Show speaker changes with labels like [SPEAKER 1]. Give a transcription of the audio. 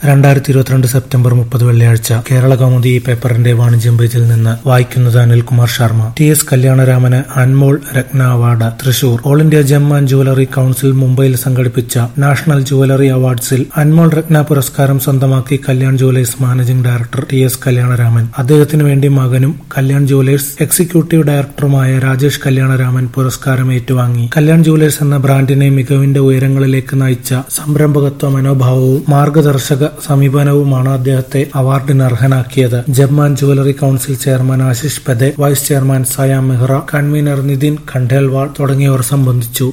[SPEAKER 1] രണ്ടായിരത്തി ഇരുപത്തിരണ്ട് സെപ്റ്റംബർ മുപ്പത് വെള്ളിയാഴ്ച കേരള കൗമുദി ഈ പേപ്പറിന്റെ വാണിജ്യം പേജിൽ നിന്ന് വായിക്കുന്നത് അനിൽകുമാർ ശർമ്മ ടി എസ് കല്യാണരാമന് Anmol Ratna award Thrissur All India Gem and Jewellery Council മുംബൈയിൽ സംഘടിപ്പിച്ച നാഷണൽ ജുവലറി അവാർഡ്സിൽ അൻമോൾ രത്ന പുരസ്കാരം സ്വന്തമാക്കി Kalyan Jewellers managing director T S Kalyanaraman അദ്ദേഹത്തിനു വേണ്ടി മകനും കല്യാൺ ജുവലേഴ്സ് എക്സിക്യൂട്ടീവ് ഡയറക്ടറുമായ രാജേഷ് കല്യാണരാമൻ പുരസ്കാരം ഏറ്റുവാങ്ങി കല്യാൺ ജുവലേഴ്സ് എന്ന ബ്രാൻഡിനെ മികവിന്റെ ഉയരങ്ങളിലേക്ക് നയിച്ച സംരംഭകത്വ മനോഭാവവും മാർഗദർശക സമീപനവുമാണ് അദ്ദേഹത്തെ അവാർഡിന് അർഹനാക്കിയത് Gem and Jewellery Council chairman Ashish Pethe vice chairman Saiyam Mehra convener Nitin Khandelwal തുടങ്ങിയവർ സംബന്ധിച്ചു